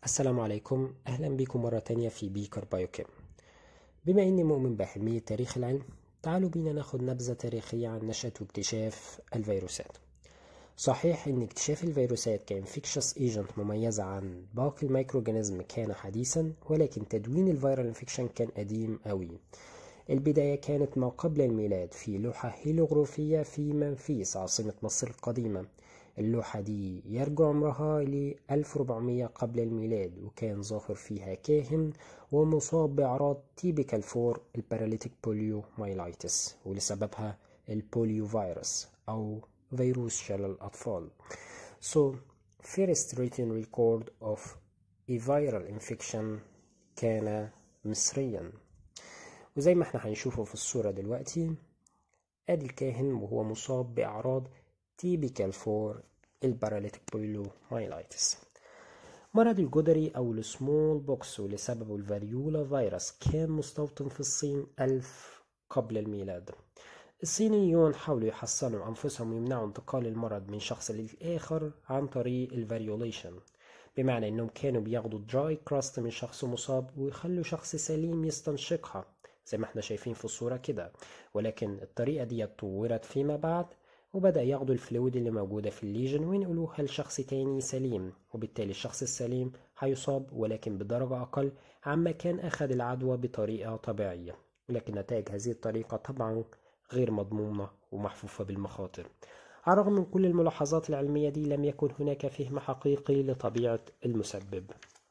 السلام عليكم أهلا بكم مرة تانية في بيكر بايوكيم بما إني مؤمن بأهمية تاريخ العلم تعالوا بينا ناخد نبذة تاريخية عن نشأة واكتشاف الفيروسات صحيح إن اكتشاف الفيروسات كانفكشس ايجنت مميزة عن باقي الميكروجانيزم كان حديثا ولكن تدوين الفيرال انفكشن كان قديم أوي البداية كانت ما قبل الميلاد في لوحة هيلوغروفية في منفيس عاصمة مصر القديمة اللوحة دي يرجع عمرها ل 1400 قبل الميلاد وكان ظاهر فيها كاهن ومصاب بأعراض تيبيكال فور الباراليتيك بوليو مايلايتس ولسببها البوليو فيروس أو فيروس شلل الأطفال So first written record of a viral infection كان مصريا وزي ما احنا هنشوفه في الصورة دلوقتي ادي الكاهن وهو مصاب بأعراض typical for الباراليتيك بوليومايلايتس مرض الجدري أو السمول بوكس واللي سببه الفاريولا فيروس كان مستوطن في الصين ألف قبل الميلاد الصينيون حاولوا يحصنوا أنفسهم ويمنعوا انتقال المرض من شخص للآخر عن طريق الفاريوليشن بمعنى إنهم كانوا بياخدوا دراي كراست من شخص مصاب ويخلوا شخص سليم يستنشقها زي ما احنا شايفين في الصورة كده ولكن الطريقة دي اتطورت فيما بعد وبدأ ياخدوا الفلويد اللي موجودة في الليجن وينقلوها لشخص تاني سليم وبالتالي الشخص السليم هيصاب ولكن بدرجة أقل عما كان أخذ العدوى بطريقة طبيعية ولكن نتائج هذه الطريقة طبعا غير مضمونة ومحفوفة بالمخاطر على الرغم من كل الملاحظات العلمية دي لم يكن هناك فهم حقيقي لطبيعة المسبب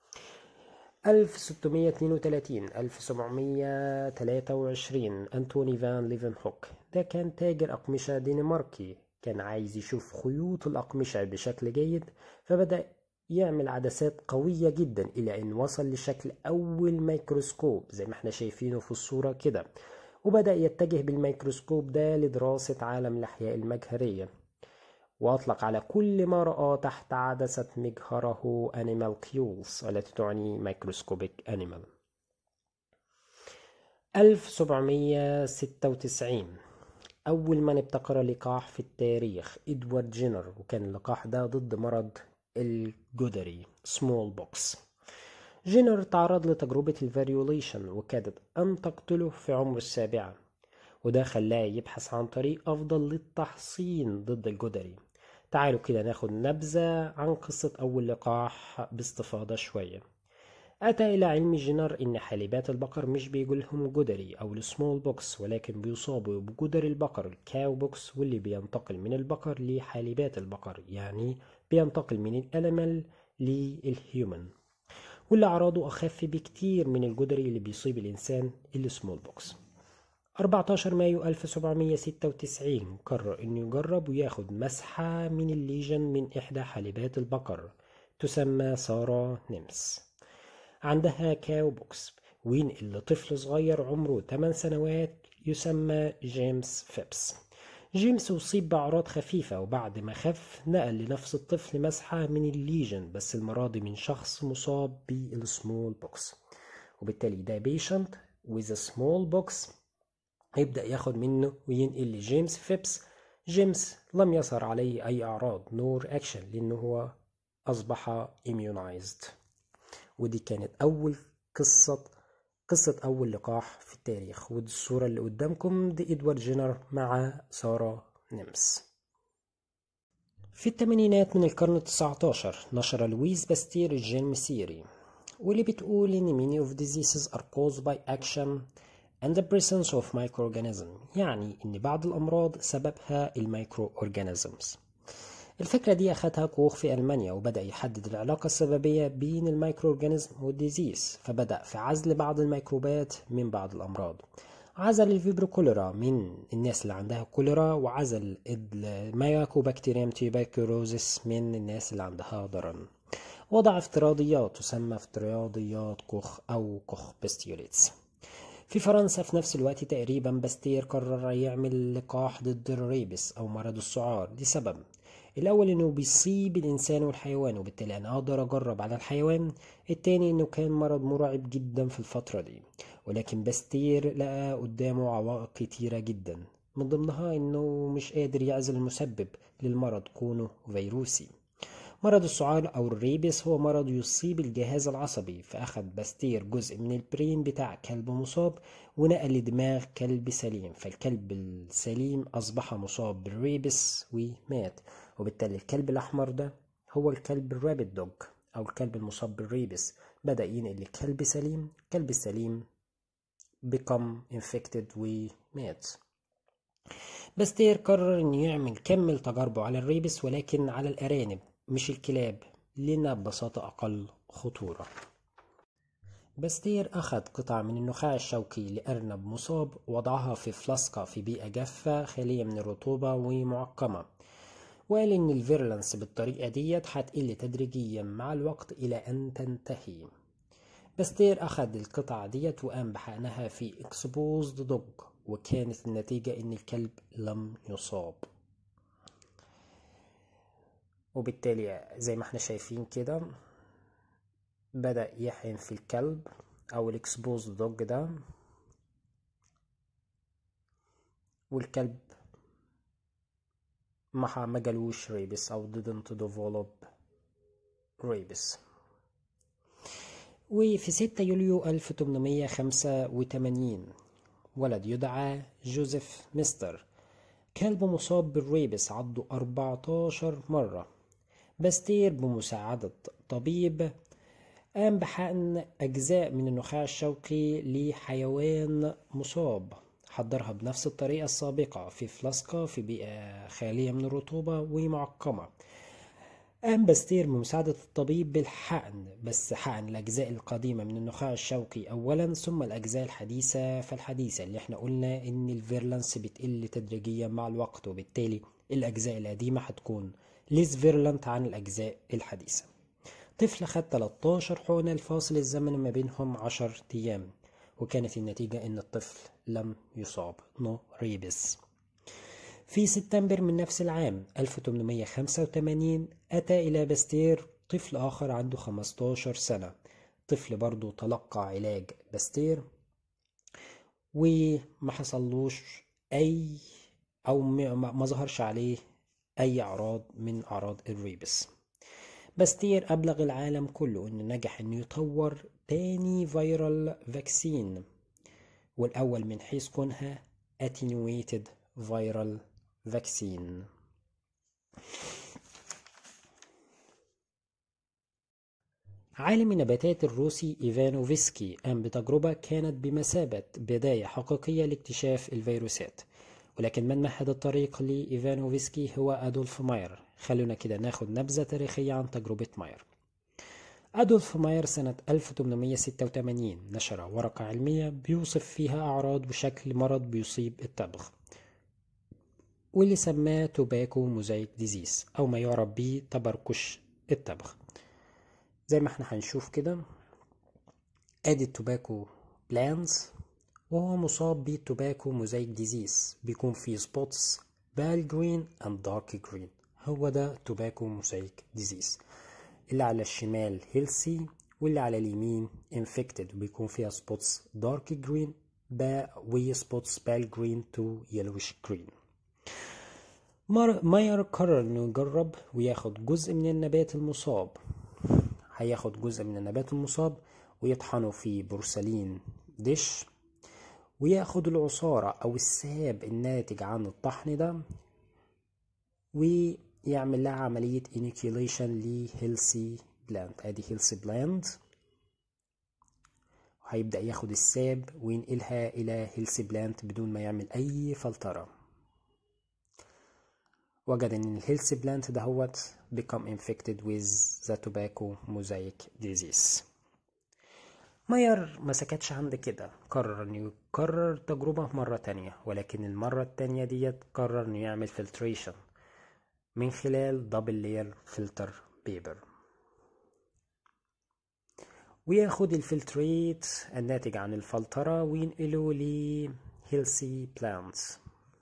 1632 1723 أنتوني فان ليفن هوك ده كان تاجر أقمشة دنماركي كان عايز يشوف خيوط الأقمشة بشكل جيد فبدأ يعمل عدسات قوية جدا إلى أن وصل لشكل أول ميكروسكوب زي ما احنا شايفينه في الصورة كده وبدأ يتجه بالميكروسكوب ده لدراسة عالم الأحياء المجهرية وأطلق على كل ما رأى تحت عدسة مجهره أنيمال كيولز التي تعني ميكروسكوبيك أنيمال 1796 أول من ابتكر لقاح في التاريخ إدوارد جينر وكان اللقاح ده ضد مرض الجدري سمول بوكس جينر تعرض لتجربة الفاريوليشن وكادت أن تقتله في عمر السابعة وده خلاه يبحث عن طريق أفضل للتحصين ضد الجدري تعالوا كده ناخد نبذة عن قصة أول لقاح باستفاضة شوية أتى إلى علم جينر إن حالبات البقر مش بيجولهم جدري أو السمول بوكس ولكن بيصابوا بجدري البقر الكاو بوكس واللي بينتقل من البقر لحالبات البقر يعني بينتقل من الأنيمال للهيومن واللي أعراضه أخف بكتير من الجدري اللي بيصيب الإنسان السمول بوكس 14 مايو 1796 قرر انه يجرب وياخد مسحة من الليجن من احدى حالبات البقر تسمى سارة نيمس عندها كاو بوكس وينقل لطفل صغير عمره 8 سنوات يسمى جيمس فيبس جيمس أصيب بأعراض خفيفة وبعد ما خف نقل لنفس الطفل مسحة من الليجن بس المرة دي من شخص مصاب بالسمول بوكس وبالتالي ده بيشنت with a small box هيبدأ ياخد منه وينقل لجيمس فيبس جيمس لم يظهر عليه أي أعراض نور أكشن لأنه هو أصبح immunized ودي كانت أول قصة قصة أول لقاح في التاريخ ودي الصورة اللي قدامكم دي إدوارد جينر مع سارة نيمس في الثمانينات من القرن التسعة عشر نشر لويس باستير الجيرم سيري واللي بتقول إن many of diseases are caused by action and the presence of microorganism يعني إن بعض الأمراض سببها الميكرو أورجانيزمز الفكرة دي أخدها كوخ في ألمانيا وبدأ يحدد العلاقة السببية بين الميكرو أورجانيزم والديزيز فبدأ في عزل بعض الميكروبات من بعض الأمراض عزل الفيبرو كوليرا من الناس اللي عندها كوليرا وعزل المايكوبكتيريم تيوبركلوزيس من الناس اللي عندها ضرن وضع افتراضيات تسمى افتراضيات كوخ أو كوخ بستيوليتس في فرنسا في نفس الوقت تقريبا باستير قرر يعمل لقاح ضد الريبس أو مرض السعار لسبب الأول إنه بيصيب الإنسان والحيوان وبالتالي أنا أقدر أجرب على الحيوان التاني إنه كان مرض مرعب جدا في الفترة دي ولكن باستير لقى قدامه عوائق كتيرة جدا من ضمنها إنه مش قادر يعزل المسبب للمرض كونه فيروسي مرض السعار أو الريبس هو مرض يصيب الجهاز العصبي فأخذ باستير جزء من البرين بتاع كلب مصاب ونقل لدماغ كلب سليم فالكلب السليم أصبح مصاب بالريبس ومات وبالتالي الكلب الأحمر ده هو الكلب الرابت دوج أو الكلب المصاب بالريبس بدأ ينقل لكلب سليم الكلب السليم become infected ومات باستير قرر انه يعمل كمل تجاربه على الريبس ولكن على الارانب مش الكلاب لانها ببساطة اقل خطورة باستير أخذ قطع من النخاع الشوكي لأرنب مصاب وضعها في فلاسكة في بيئة جافة خالية من الرطوبة ومعقمة وقال إن الفيرلنس بالطريقة ديت هتقل تدريجيا مع الوقت إلى أن تنتهي باستير أخذ القطع ديت وقام بحقنها في اكسبوزد دوج وكانت النتيجة إن الكلب لم يصاب وبالتالي زي ما احنا شايفين كده بدأ يحقن في الكلب أو الاكسبوزد دوج ده والكلب ما ما جالوش ريبس أو didn't develop ريبس وفي 6 يوليو 1885 ولد يدعى جوزيف مستر كلب مصاب بالريبس عضه 14 مرة باستير بمساعدة طبيب قام بحقن أجزاء من النخاع الشوكي لحيوان مصاب حضرها بنفس الطريقة السابقة في فلاسكة في بيئة خالية من الرطوبة ومعقمة قام باستير بمساعدة الطبيب بالحقن بس حقن الأجزاء القديمة من النخاع الشوكي أولا ثم الأجزاء الحديثة فالحديثة اللي احنا قلنا إن الفيرلانس بتقل تدريجيا مع الوقت وبالتالي الأجزاء القديمة هتكون ليس فيرلانت عن الأجزاء الحديثة طفل خد 13 حقنة الفاصل الزمني ما بينهم 10 أيام وكانت النتيجة إن الطفل لم يصاب نو ريبس في سبتمبر من نفس العام 1885 أتى إلى باستير طفل آخر عنده 15 سنة طفل برضو تلقى علاج باستير وما حصلوش أي أو ما ظهرش عليه أي أعراض من أعراض الريبس باستير أبلغ العالم كله إنه نجح إنه يطور تاني فيرال فاكسين والأول من حيث كونها attenuated viral vaccine عالم النباتات الروسي إيفانوفسكي قام بتجربة كانت بمثابة بداية حقيقية لاكتشاف الفيروسات ولكن من مهد الطريق لإيفانوفسكي هو أدولف ماير خلونا كده ناخد نبذة تاريخية عن تجربة ماير أدولف ماير سنة 1886 نشر ورقة علمية بيوصف فيها أعراض وشكل مرض بيصيب التبغ واللي سماه توباكو موزايك ديزيز أو ما يعرف به تبركش التبغ زي ما احنا هنشوف كده ادي التوباكو بلانز وهو مصاب بالتوباكو موزايك ديزيز بيكون فيه سبوتس بال جرين اند دارك جرين هو ده توباكو موزايك ديزيز اللي على الشمال هيلسي واللي على اليمين انفكتد وبيكون فيها سبوتس دارك جرين با وسبوتس بال جرين تو يلوش جرين ماير قرر انه يجرب وياخد جزء من النبات المصاب هياخد جزء من النبات المصاب ويطحنه في بورسلين دش وياخد العصارة أو الساب الناتج عن الطحن ده ويعمل لها عملية inoculation لهيلسي بلاند ادي هيلسي بلاند هيبدأ ياخد الساب وينقلها إلى هيلسي بلانت بدون ما يعمل أي فلترة وجد ان الهيلث بلانت دهوت become infected with the tobacco mosaic disease ماير ما سكتش عند كده قرر انه يكرر تجربة مرة تانية ولكن المرة التانية ديت قرر انه يعمل فلتريشن من خلال دبل لير فلتر بيبر وياخد الفلتريت الناتج عن الفلترة وينقله ل healthy plants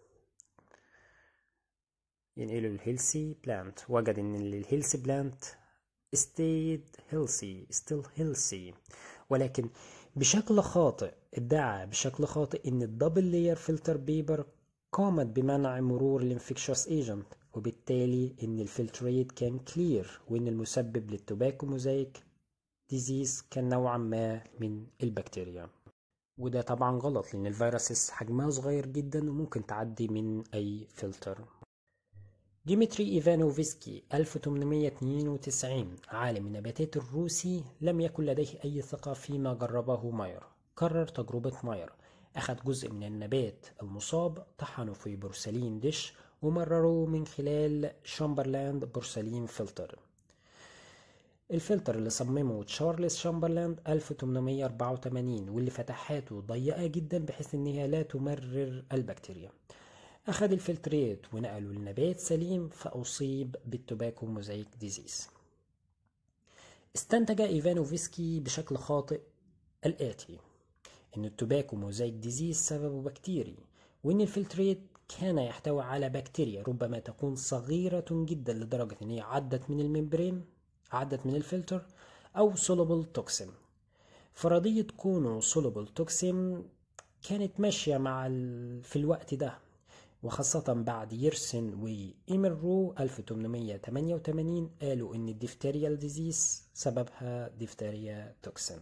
ينقله الهيلثي بلانت وجد ان الهيلثي بلانت stayed healthy still healthy ولكن بشكل خاطئ ادعى بشكل خاطئ ان الدبل لير فلتر بيبر قامت بمنع مرور الانفكشوس ايجنت وبالتالي ان الفلتريت كان كلير وان المسبب للتوباكو موزايك ديزيز كان نوعا ما من البكتيريا وده طبعا غلط لان الفيروسز حجمها صغير جدا وممكن تعدي من اي فلتر ديمتري إيفانوفسكي 1892 عالم النباتات الروسي لم يكن لديه أي ثقة فيما جربه ماير كرر تجربة ماير أخذ جزء من النبات المصاب طحنه في بورسلين دش ومرره من خلال شامبرلاند بورسلين فلتر الفلتر اللي صممه تشارلز شامبرلاند 1884 واللي فتحاته ضيقة جدا بحيث انها لا تمرر البكتيريا أخذ الفلتريت ونقله لنبات سليم فأصيب بالتوباكو موزايك ديزيز استنتج إيفانوفسكي بشكل خاطئ الآتي إن التوباكو موزايك ديزيز سببه بكتيري وإن الفلتريت كان يحتوي على بكتيريا ربما تكون صغيرة جدا لدرجة إن هي عدت من الممبرين عدت من الفلتر أو سولوبل توكسين فرضية كونه سولوبل توكسين كانت ماشية مع ال... في الوقت ده وخاصة بعد يرسن وإيمرو 1888 قالوا إن الديفتيريال ديزيز سببها ديفتيريا توكسين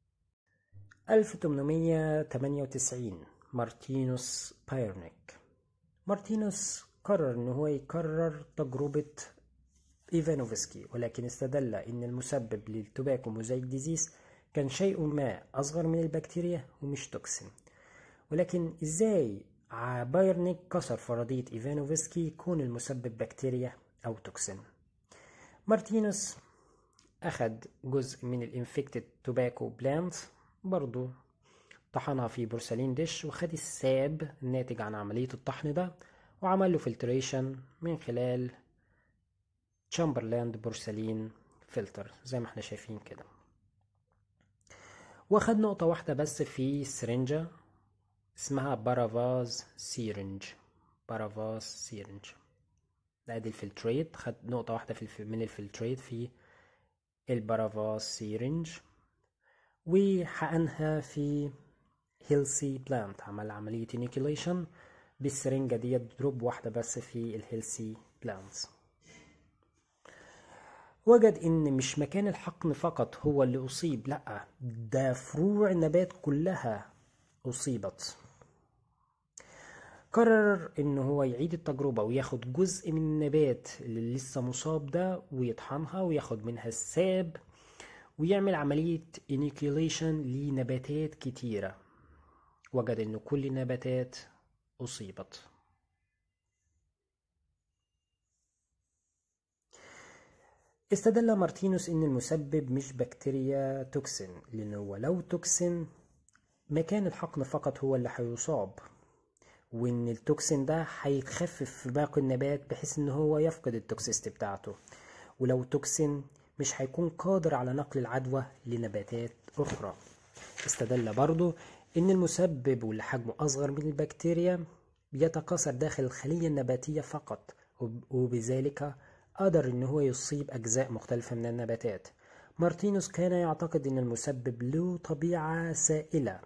1898 مارتينوس بايرنيك مارتينوس قرر إن هو يكرر تجربة إيفانوفسكي ولكن استدل إن المسبب للتوباكو موزايك ديزيز كان شيء ما أصغر من البكتيريا ومش توكسين ولكن إزاي بايرنيك كسر فرضية إيفانوفسكي يكون المسبب بكتيريا أو توكسين مارتينوس أخذ جزء من الانفكتد توباكو بلانت برضو طحنها في بورسلين ديش وخد الساب الناتج عن عملية الطحن ده وعمل له فلتريشن من خلال تشامبرلاند بورسلين فلتر زي ما احنا شايفين كده واخد نقطة واحدة بس في سرنجة اسمها بارافاز سيرنج بارافاز سيرنج ده ادي الفلتريت خد نقطة واحدة في الف... من الفلتريت في البارافاز سيرنج وحقنها في هيلسي بلانت عمل عملية انيكيوليشن بالسرنجة ديت دروب واحدة بس في الهيلسي بلانتس وجد ان مش مكان الحقن فقط هو اللي اصيب لا ده فروع النبات كلها اصيبت قرر ان هو يعيد التجربة وياخد جزء من النبات اللي لسه مصاب ده ويطحنها وياخد منها الساب ويعمل عملية انيكيوليشن لنباتات كتيرة وجد ان كل النباتات اصيبت استدل مارتينوس ان المسبب مش بكتيريا توكسين لانه لو توكسين مكان الحقن فقط هو اللي هيصاب وان التوكسين ده هيخفف في باقي النبات بحيث ان هو يفقد التوكسيستي بتاعته ولو توكسين مش هيكون قادر على نقل العدوى لنباتات اخرى استدل برضو ان المسبب واللي حجمه اصغر من البكتيريا بيتكاثر داخل الخلية النباتية فقط وبذلك قدر ان هو يصيب اجزاء مختلفة من النباتات مارتينوس كان يعتقد ان المسبب له طبيعة سائلة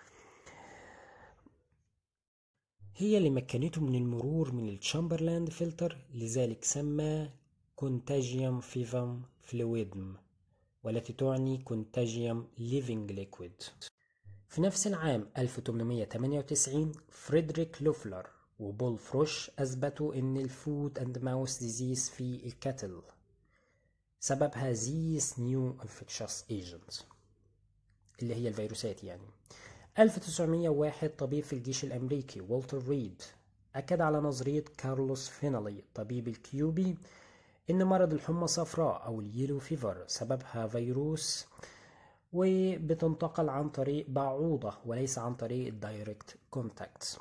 هي اللي مكنته من المرور من الشامبرلاند فلتر لذلك سمى كونتاجيوم فيفم فلويدم والتي تعني كونتاجيوم ليفينج ليكويد في نفس العام 1898 فريدريك لوفلر وبول فروش أثبتوا إن الفود أند ماوس ديزيز في الكاتل سببها زيس نيو انفكشس ايجنت اللي هي الفيروسات يعني 1901 طبيب في الجيش الأمريكي والتر ريد أكد على نظرية كارلوس فينالي طبيب الكيوبي إن مرض الحمى الصفراء أو اليلو فيفر سببها فيروس وبتنتقل عن طريق بعوضة وليس عن طريق الدايركت كونتاكت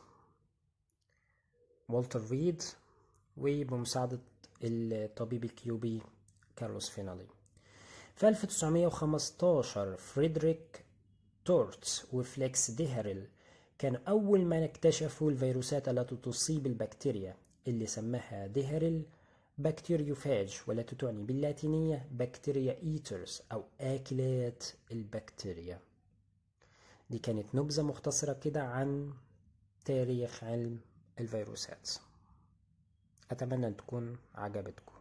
والتر ريد وبمساعدة الطبيب الكيوبي كارلوس فينالي في 1915 فريدريك تورتس وفليكس ديهرل كانوا أول من اكتشفوا الفيروسات التي تصيب البكتيريا اللي سماها ديهرل بكتيريوفاج والتي تعني باللاتينية بكتيريا ايترز أو آكلات البكتيريا دي كانت نبذة مختصرة كده عن تاريخ علم الفيروسات أتمنى أن تكون عجبتكم